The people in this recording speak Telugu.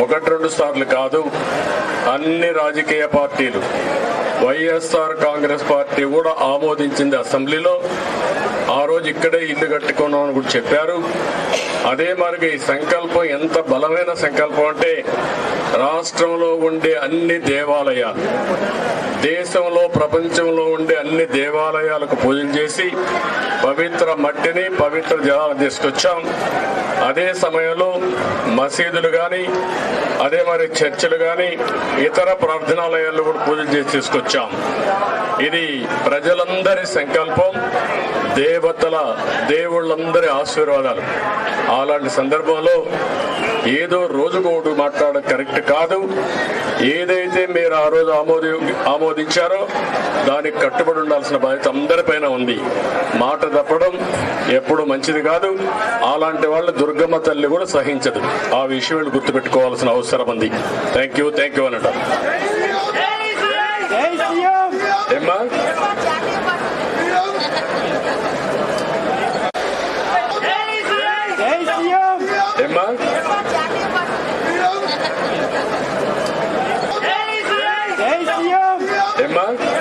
ఒకటి రెండు సార్లు కాదు అన్ని రాజకీయ పార్టీలు వైఎస్ఆర్ కాంగ్రెస్ పార్టీ కూడా ఆమోదించింది అసెంబ్లీలో ఆ రోజు ఇక్కడే ఇల్లు కట్టుకున్నామని కూడా చెప్పారు అదే మరి ఈ సంకల్పం ఎంత బలమైన సంకల్పం అంటే రాష్ట్రంలో ఉండే అన్ని దేవాలయాలు దేశంలో ప్రపంచంలో ఉండే అన్ని దేవాలయాలకు పూజలు చేసి పవిత్ర మట్టిని పవిత్ర జలాలు తీసుకొచ్చాం అదే సమయంలో మసీదులు కానీ అదే మరి చర్చిలు కానీ ఇతర ప్రార్థనాలయాల్లో కూడా పూజలు చేసి తీసుకొచ్చాం ఇది ప్రజలందరి సంకల్పం దేవతల దేవుళ్ళందరి ఆశీర్వాదాలు అలాంటి సందర్భంలో ఏదో రోజుకోడు మాట్లాడడం కరెక్ట్ కాదు ఏదైతే మీరు ఆ రోజు ఆమోది ఆమోదించారో దానికి కట్టుబడి ఉండాల్సిన బాధ్యత అందరిపైన ఉంది మాట తప్పడం ఎప్పుడు మంచిది కాదు అలాంటి వాళ్ళు దుర్గమ్మ తల్లి కూడా సహించదు ఆ విషయం వీళ్ళు గుర్తుపెట్టుకోవాల్సిన అవసరం ఉంది థ్యాంక్ యూ థ్యాంక్ యూ అనట ఏమ్మా ఏమ్మా ఏమ్మా